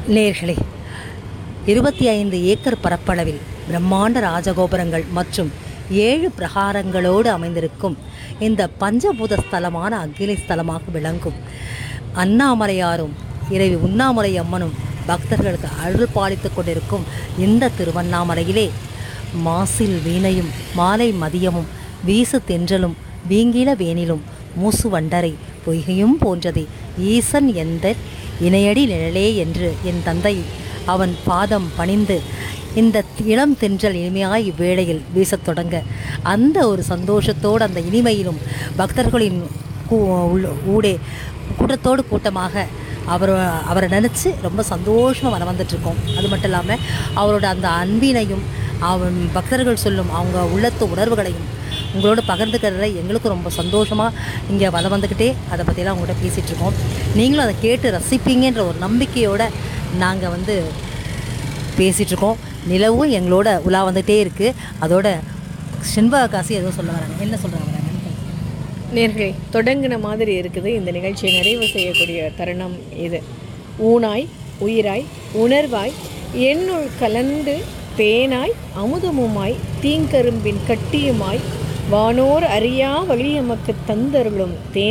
நேர்களே இருபத்தி ஐந்து ஏக்கர் பரப்பளவில் பிரம்மாண்ட ராஜகோபுரங்கள் மற்றும் ஏழு பிரகாரங்களோடு அமைந்திருக்கும் இந்த பஞ்சபூத ஸ்தலமான அகிலை ஸ்தலமாக விளங்கும் அண்ணாமலையாரும் இறைவி உண்ணாமலை அம்மனும் பக்தர்களுக்கு அருள் பாலித்துக் கொண்டிருக்கும் இந்த திருவண்ணாமலையிலே மாசில் வீணையும் மாலை மதியமும் வீசு தென்றலும் வீங்கில வேனிலும் மூசு வண்டரை பொய்கையும் போன்றதே ஈசன் எந்த இணையடி நிழலே என்று என் தந்தை அவன் பாதம் பணிந்து இந்த இளம் தென்றல் இனிமையாய் இவ்வேளையில் வீசத் தொடங்க அந்த ஒரு சந்தோஷத்தோடு அந்த இனிமையிலும் பக்தர்களின் கூ- உள்ள- ஊடே கூட்டத்தோடு கூட்டமாக அவர் அவரை நினச்சி ரொம்ப சந்தோஷமாக வர வந்துட்டுருக்கோம் அது மட்டும் இல்லாமல் அவரோட அந்த அன்பினையும் அவன் பக்தர்கள் சொல்லும் அவங்க உள்ளத்து உணர்வுகளையும் உங்களோட பகிர்ந்துக்கிறதுல எங்களுக்கும் ரொம்ப சந்தோஷமாக இங்கே வள வந்துக்கிட்டே அதை பற்றிலாம் உங்கள்கிட்ட பேசிகிட்டு இருக்கோம் நீங்களும் அதை கேட்டு ரசிப்பீங்கன்ற ஒரு நம்பிக்கையோடு நாங்கள் வந்து பேசிகிட்டு இருக்கோம் நிலவும் எங்களோட உலா வந்துகிட்டே இருக்குது அதோட செண்பகாசி ஏதோ சொல்ல வராங்க என்ன சொல்கிறாங்க நேர்களே தொடங்கின மாதிரி இருக்குது இந்த நிகழ்ச்சியை நிறைவு செய்யக்கூடிய தருணம் இது ஊனாய் உயிராய் உணர்வாய் என்னுள் கலந்து தேனாய் அமுதமுமாய் தீங்கரும்பின் கட்டியுமாய் வானோர் அறியா வழி எமக்கு தந்தருளும் தேன்